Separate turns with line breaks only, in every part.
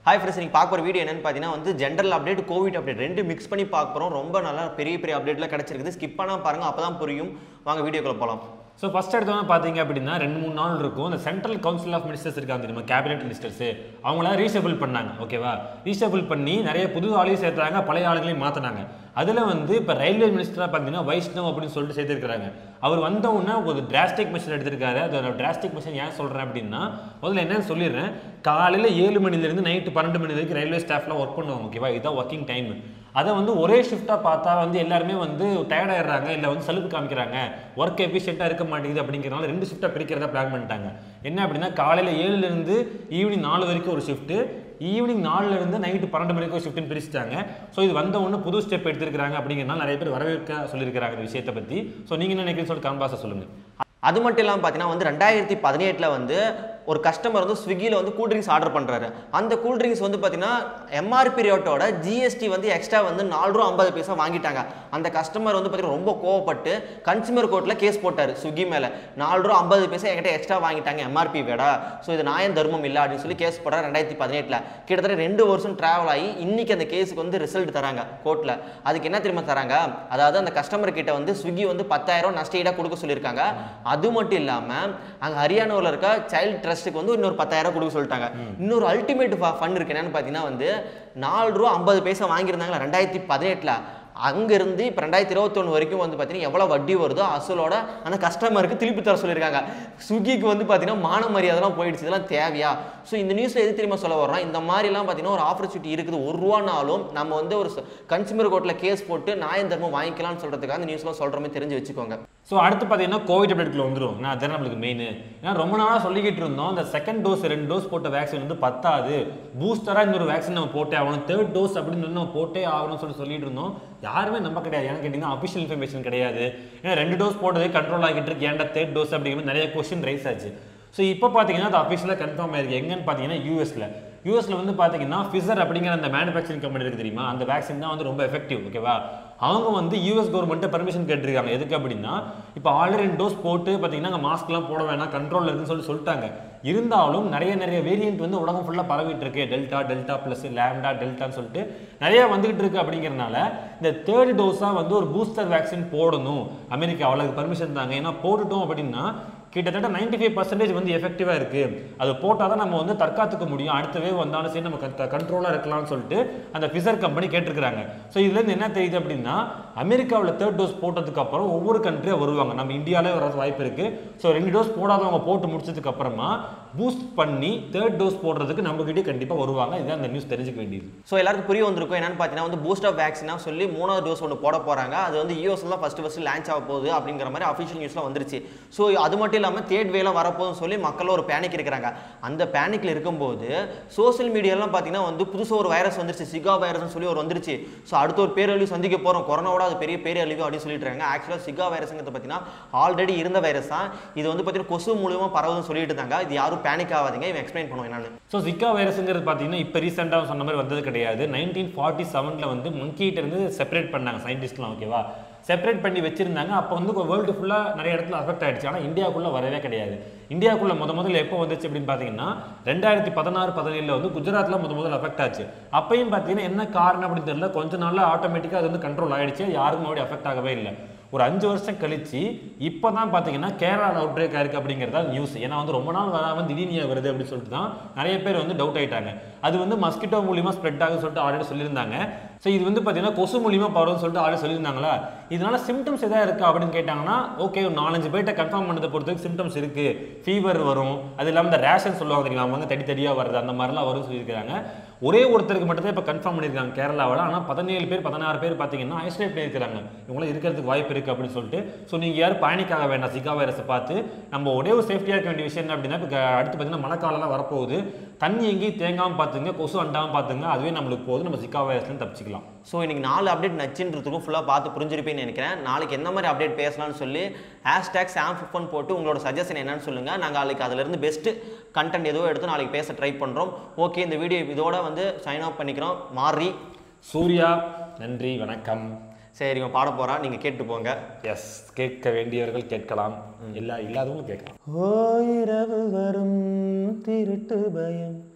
hi friends நீங்கள் பார்க்க போகிற வீடியோ என்னன்னு பார்த்தீங்கன்னா வந்து ஜென்ரல் அப்டேட் கோவிட் அப்டேட் ரெண்டு மிக்ஸ் பண்ணி பார்க்க போகிறோம் ரொம்ப நல்லா பெரிய பெரிய அப்டேட்லாம் கிடச்சிருக்குது ஸ்கிப் பண்ணால் பாருங்கள் அப்போ தான் புரியும் வாங்க வீடியோக்குள்ள போகலாம்
ஸோ ஃபர்ஸ்ட் எடுத்தவங்க பார்த்தீங்க அப்படின்னா ரெண்டு மூணு நாள் இருக்கும் இந்த சென்ட்ரல் கவுன்சில் ஆஃப் மினிஸ்டர்ஸ் இருக்காங்க தெரியுமா கேபினெட் மினிஸ்டர்ஸ் அவங்கள ரீஷபிள் பண்ணாங்க ஓகேவா ரீஷபிள் பண்ணி நிறைய புது ஆளையும் சேர்த்தாங்க பழைய ஆளுங்களையும் மாற்றினாங்க அதில் வந்து இப்போ ரயில்வே மினிஸ்டராக பார்த்தீங்கன்னா வைஷ்ணவ் அப்படின்னு சொல்லிட்டு சேர்த்துருக்காங்க அவர் வந்த உடனே ஒரு டிராஸ்டிக் மெஷர் எடுத்திருக்காரு அதோட டிராஸ்டிக் மெஷர் ஏன் சொல்கிறேன் அப்படின்னா முதல்ல என்னன்னு சொல்லிடுறேன் காலையில் ஏழு மணிலேருந்து நைட்டு பன்னெண்டு மணி வரைக்கும் ரயில்வே ஸ்டாஃப்லாம் ஒர்க் பண்ணுவாங்க ஓகேவா இதுதான் ஒர்க்கிங் டைம் அதை வந்து ஒரே ஷிஃப்ட்டாக பார்த்தா வந்து எல்லாருமே வந்து டயர்ட் ஆயிடுறாங்க இல்லை வந்து சலுப்பு காமிக்கிறாங்க ஒர்க் எஃபிஷியண்ட்டாக இருக்க மாட்டேங்குது அப்படிங்கிறனால ரெண்டு ஷிஃப்ட்டாக பிரிக்கிறதா பிளான் பண்ணிட்டாங்க என்ன அப்படின்னா காலையில் ஏழுலேருந்து ஈவினிங் நாலு வரைக்கும் ஒரு ஷிஃப்ட்டு ஈவினிங் நாலுல இருந்து நைட்டு பன்னெண்டு மணிக்கு ஒரு ஷிஃப்ட்னு பிரிச்சுட்டாங்க ஸோ இது வந்த உடனே புது ஸ்டெப் எடுத்திருக்காங்க அப்படிங்கிறனால நிறைய பேர் வரவேற்க சொல்லியிருக்காங்க இந்த விஷயத்தை பற்றி ஸோ நீங்கள் என்ன நினைக்கிறீங்கன்னு சொல்லிட்டு கான்பாஸை சொல்லுங்கள்
அது மட்டும் இல்லாமல் பார்த்தீங்கன்னா வந்து ரெண்டாயிரத்தி பதினெட்டில் வந்து ஒரு கஸ்டமர் வந்து ஸ்விக்கியில் வந்து கூல்ட்ரிங்க்ஸ் ஆர்டர் பண்ணுறாரு அந்த கூல்ட்ரிங்க்ஸ் வந்து பார்த்தீங்கன்னா எம்ஆர்பி ரேட்டோட ஜிஎஸ்டி வந்து எக்ஸ்ட்ரா வந்து நாலு ரூபா ஐம்பது பைசா வாங்கிட்டாங்க அந்த கஸ்டமர் வந்து பார்த்தீங்கன்னா ரொம்ப கோவப்பட்டு கன்சியூமர் கோர்ட்டில் கேஸ் போட்டார் ஸ்விக்கி மேலே நாலு ரூபா ஐம்பது பைசா என்கிட்ட எக்ஸ்ட்ரா வாங்கிட்டாங்க எம்ஆர்பி விட ஸோ இது நியாயம் தர்மம் இல்லை அப்படின்னு சொல்லி கேஸ் போட்டார் ரெண்டாயிரத்தி பதினெட்டில் கிட்டத்தட்ட ரெண்டு வருஷம் ட்ராவல் ஆகி இன்னைக்கு அந்த கேஸுக்கு வந்து ரிசல்ட் தராங்க கோர்ட்டில் அதுக்கு என்ன தெரியுமா தராங்க அதாவது அந்த கஸ்டமர் கிட்ட வந்து ஸ்விக்கி வந்து பத்தாயிரம் நஷ்டஈடாக கொடுக்க சொல்லியிருக்காங்க அது மட்டும் இல்லாமல் அங்கே ஹரியானாவில் இருக்க சைல்டு ட்ரஸ்ட்டுக்கு வந்து இன்னொரு பத்தாயிரம் கொடுக்க சொல்லிட்டாங்க இன்னொரு அல்டிமேட் ஃபண்ட் இருக்கு என்னன்னு பார்த்தீங்கன்னா வந்து நாலு ரூபா ஐம்பது பைசா வாங்கியிருந்தாங்களா ரெண்டாயிரத்தி பதினெட்டில் அங்கேருந்து இப்போ ரெண்டாயிரத்தி இருபத்தொன்று வரைக்கும் வந்து பார்த்தீங்கன்னா எவ்வளோ வட்டி வருதோ அசலோட அந்த கஸ்டமருக்கு திருப்பி தர சொல்லியிருக்காங்க ஸ்விக்கிக்கு வந்து பார்த்தீங்கன்னா மான மரியாதைலாம் போயிடுச்சு இதெல்லாம் தேவையா ஸோ இந்த நியூஸில் எது தெரியுமா சொல்ல வரோம் இந்த மாதிரிலாம் பார்த்தீங்கன்னா ஒரு ஆப்பர்ச்சுனிட்டி இருக்குது ஒரு ரூபானாலும் நம்ம வந்து ஒரு கன்சூமர் கோர்ட்டில் கேஸ் போட்டு நியாயம் தர்மம் வாங்கிக்கலாம்னு சொல்கிறதுக்காக இந்த நியூஸ்லாம் சொல்கிற மாதிரி தெரிஞ்சு வச்சுக்கோங்க
ஸோ அடுத்து பார்த்தீங்கன்னா கோவிட் அப்டேட்ல வந்துடும் நான் அதுதான் நம்மளுக்கு மெயின் ஏன்னா ரொம்ப நாளாக சொல்லிக்கிட்டு இருந்தோம் இந்த செகண்ட் டோஸ் ரெண்டு டோஸ் போட்ட வேக்சின் வந்து பத்தாது பூஸ்டராக இன்னொரு வேக்சின் நம்ம போட்டே ஆகணும் தேர்ட் டோஸ் அப்படின்னு சொல்லி நம்ம போட்டே ஆகணும்னு சொல்லி சொல்லிட்டு இருந்தோம் யாருமே நம்ப கிடையாது ஏன்னு கேட்டிங்கன்னா அஃபிஷியல் இன்ஃபர்மேஷன் கிடையாது ஏன்னா ரெண்டு டோஸ் போட்டதே கண்ட்ரோல் ஆகிட்டு இருக்கு ஏன்டா தேர்ட் டோஸ் அப்படிங்கிற மாதிரி நிறைய கொஸ்டின் ரைஸ் ஆச்சு ஸோ இப்போ பார்த்தீங்கன்னா அது அஃபிஷியலாக கன்ஃபார்ம் ஆயிருக்கு எங்கன்னு பார்த்தீங்கன்னா யூஎஸ்ல யூஎஸ்ல வந்து பார்த்தீங்கன்னா ஃபிசர் அப்படிங்கிற அந்த மேனுஃபேக்சரிங் கம்பெனி இருக்கு தெரியுமா அந்த வேக்சின் தான் வந்து ரொம்ப எஃபெக்டிவ் ஓகேவா அவங்க வந்து யூஎஸ் கவர்மெண்ட்டை பர்மிஷன் கேட்டிருக்காங்க எதுக்கு அப்படின்னா இப்போ ஆல்ரெடி ரெண்டு டோஸ் போட்டு பார்த்தீங்கன்னா அங்கே மாஸ்க்லாம் போட வேணாம் கண்ட்ரோல் இருக்குன்னு சொல்லி சொல்லிட்டாங்க இருந்தாலும் நிறைய நிறைய வேரியன்ட் வந்து உலகம் ஃபுல்லாக பரவிட்டு இருக்கு டெல்டா டெல்டா ப்ளஸ் லேம்டா டெல்டான்னு சொல்லிட்டு நிறைய வந்துகிட்டு இருக்கு அப்படிங்கிறனால இந்த தேர்ட் டோஸாக வந்து ஒரு பூஸ்டர் வேக்சின் போடணும் அமெரிக்கா அவளுக்கு பர்மிஷன் தாங்க ஏன்னா போட்டுட்டோம் அப்படின்னா கிட்டத்தட்ட நைன்டி ஃபைவ் பர்சன்டேஜ் வந்து எஃபெக்டிவாக இருக்குது அது போட்டால் தான் நம்ம வந்து தற்காத்துக்க முடியும் அடுத்த வேவ் வந்தாலும் சரி நம்ம கண்ட்ரோலாக இருக்கலாம்னு சொல்லிட்டு அந்த ஃபிசர் கம்பெனி கேட்டிருக்காங்க ஸோ இதுலேருந்து என்ன தெரியுது அப்படின்னா அமெரிக்காவில் தேர்ட் டோஸ் போட்டதுக்கு அப்புறம் ஒவ்வொரு கண்ட்ரியாக வருவாங்க நம்ம இந்தியாவிலே வர வாய்ப்பு இருக்குது ஸோ ரெண்டு டோஸ் போடாதவங்க போட்டு முடிச்சதுக்கு அப்புறமா பூஸ்ட் பண்ணி தேர்ட் டோஸ் போடுறதுக்கு நம்மகிட்டே கண்டிப்பாக வருவாங்க இதுதான் அந்த நியூஸ் தெரிஞ்சுக்க வேண்டியது
ஸோ எல்லாருக்கும் புரிய வந்திருக்கும் என்னன்னு பார்த்தீங்கன்னா வந்து பூஸ்ட் ஆஃப் வேக்சினாக சொல்லி மூணாவது டோஸ் ஒன்று போட போகிறாங்க அது வந்து யூஎஸ்ல தான் ஃபஸ்ட்டு ஃபஸ்ட்டு லான்ச் ஆக போகுது அப்படிங்கிற மாதிரி அஃபிஷியல் நியூஸ்லாம் வந்துருச்சு ஸோ அது மட்டும் இல்லாமல் தேர்ட் வேலாம் வரப்போகுதுன்னு சொல்லி மக்கள் ஒரு பேனிக் இருக்கிறாங்க அந்த பேனிக்கில் இருக்கும்போது சோஷியல் மீடியாலாம் பார்த்தீங்கன்னா வந்து புதுசாக ஒரு வைரஸ் வந்துருச்சு சிகா வைரஸ்னு சொல்லி ஒரு வந்துருச்சு ஸோ அடுத்த ஒரு பேரழிவு சந்திக்க போகிறோம் கொரோனாவோட அது பெரிய பேரழிவு அப்படின்னு சொல்லிட்டு இருக்காங்க ஆக்சுவலாக சிகா வைரஸ்ங்கிறது பார்த்தீங்கன்னா ஆல்ரெடி இருந்த வைரஸ் தான் இது வந்து பார்த்தீங்கன்னா கொசு மூலியமாக பரவுதுன்னு சொல்லிட்டு இருந்தாங்க இது யாரும் பேனிக் ஆகாதீங்க இவன் எக்ஸ்பிளைன் பண்ணுவோம் என்னன்னு
ஸோ ஜிக்கா வைரஸ்ங்கிறது பார்த்தீங்கன்னா இப்போ ரீசெண்டாக சொன்ன மாதிரி வந்தது கிடையாது நைன்டீன் ஃபார்ட்டி செவனில் வந்து monkey-ட்ட இருந்து செப்பரேட் பண்ணாங்க சயின்டிஸ்ட்லாம் ஓகேவா செப்பரேட் பண்ணி வச்சிருந்தாங்க அப்போ வந்து வேர்ல்டு ஃபுல்லாக நிறைய இடத்துல அஃபெக்ட் ஆயிடுச்சு ஆனால் இந்தியாவுக்குள்ளே வரவே கிடையாது இந்தியாவுக்குள்ள முத முதல்ல எப்போ வந்துச்சு அப்படின்னு பார்த்தீங்கன்னா ரெண்டாயிரத்தி பதினாறு பதினேழில் வந்து குஜராத்தில் முத முதல்ல அஃபெக்ட் ஆச்சு அப்பயும் பார்த்தீங்கன்னா என்ன காரணம் அப்படின்னு தெரியல கொஞ்ச நாளில் ஆட்டோமேட்டிக்காக அது வந்து கண்ட்ரோல் ஆயிடுச்சு யாருக்கும் மறுபடியும் அஃபெக்ட் ஆகவே இல்லை ஒரு அஞ்சு வருஷம் கழிச்சு இப்போ தான் பார்த்தீங்கன்னா கேரளாவில் அவுட் பிரேக் ஆயிருக்கு அப்படிங்கிறதா நியூஸ் ஏன்னா வந்து ரொம்ப நாள் வராமல் திடீர்னு ஏன் வருது அப்படின்னு சொல்லிட்டு தான் நிறைய பேர் வந்து டவுட் ஆயிட்டாங்க அது வந்து மஸ்கிட்டோ மூலியமாக ஸ்ப்ரெட் ஆகுன்னு சொல்லிட்டு ஆல்ரெடி சொல்லியிருந்தாங்க ஸோ இது வந்து பார்த்தீங்கன்னா கொசு மூலியமாக பரவும்னு சொல்லிட்டு ஆல்ரெடி சொல்லியிருந்தாங்களா இதனால சிம்டம்ஸ் எதாவது இருக்கா அப்படின்னு கேட்டாங்கன்னா ஓகே ஒரு நாலஞ்சு பேர்ட்ட கன்ஃபார்ம் பண்ணதை பொறுத்தவரைக்கும் சிம்டம்ஸ் இருக்கு ஃபீவர் வரும் அது இல்லாமல் இந்த ரேஷன் சொல்லுவாங்க தெரியுமா அவங்க வந்து தடி தடியாக வருது அந்த மாதிரிலாம் வரும்னு சொல்லியிருக்காங்க ஒரே ஒருத்தருக்கு மட்டும் தான் இப்போ கன்ஃபார்ம் பண்ணியிருக்காங்க கேரளாவில் ஆனால் பதினேழு பேர் பதினாறு பேர் பார்த்தீங்கன்னா ஐசோலேட் பண்ணியிருக்காங்க இவங்களாம் இருக்கிறதுக்கு வாய்ப்பு இருக்குது அப்படின்னு சொல்லிட்டு ஸோ நீங்கள் யாரும் பேனிக் ஆக வேண்டாம் சிகா வைரஸை பார்த்து நம்ம ஒரே ஒரு சேஃப்டியாக இருக்க வேண்டிய விஷயம் என்ன அப்படின்னா இப்போ அடுத்து பார்த்தீங்கன்னா மழைக்காலம்லாம் வரப்போகுது தண்ணி எங்கேயும் தேங்காமல் பார்த்துங்க கொசு அண்டாமல் பார்த்துங்க அதுவே நம்மளுக்கு போகுது நம்ம சிக்கா வைரஸ்லேருந்து தப்பிச்சிக்கலாம்
ஸோ இன்னைக்கு நாலு அப்டேட் நச்சுன்றதுக்கும் ஃபுல்லாக பார்த்து புரிஞ்சிருப்பேன்னு நினைக்கிறேன் நாளைக்கு என்ன மாதிரி அப்டேட் பேசலாம்னு சொல்லி ஹேஷ்டேக் சாம் ஃபிஃபன் போட்டு உங்களோட சஜஷன் என்னன்னு சொல்லுங்கள் நாங்கள் நாளைக்கு அதிலிருந்து பெஸ்ட்டு கண்டென்ட் ஏதோ எடுத்து நாளைக்கு பேச ட்ரை பண்ணுறோம் ஓகே இந்த வீடியோ இதோட வந்து சைன் ஆஃப் பண்ணிக்கிறோம் மாறி
சூர்யா நன்றி வணக்கம்
சரி இவன் பாட போகிறான் நீங்கள் கேட்டு போங்க
எஸ் கேட்க வேண்டியவர்கள் கேட்கலாம் எல்லா இல்லாதவங்களும் கேட்கலாம்
ஓ இரவு வரும் திருட்டு பயம்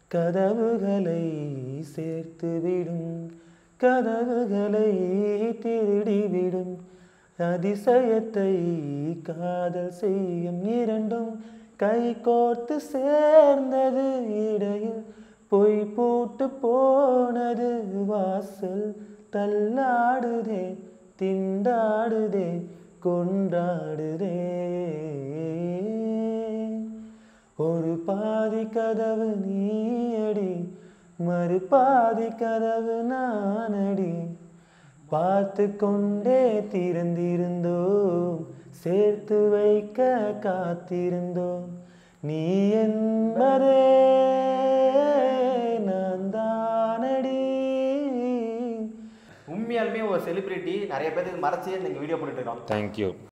கதவுகளை சேர்த்துவிடும் கதவுகளை திருடிவிடும் அதிசயத்தை காதல் செய்யும் இரண்டும் கை கோர்த்து சேர்ந்தது இடையில் பொய் போட்டு போனது வாசல் தள்ளாடுதே திண்டாடுதே கொண்டாடுதே ஒரு பாதி கதவு நீயடி மறு பாதி கதவு நானடி பார்த்து கொண்டே திறந்திருந்தோம் சேர்த்து வைக்க காத்திருந்தோம் நீ என்பதே நான் தானடி
உண்மையாலுமே ஒரு செலிபிரிட்டி நிறைய பேருக்கு மறைச்சு நீங்கள் வீடியோ பண்ணிட்டு இருக்கோம்
தேங்க்யூ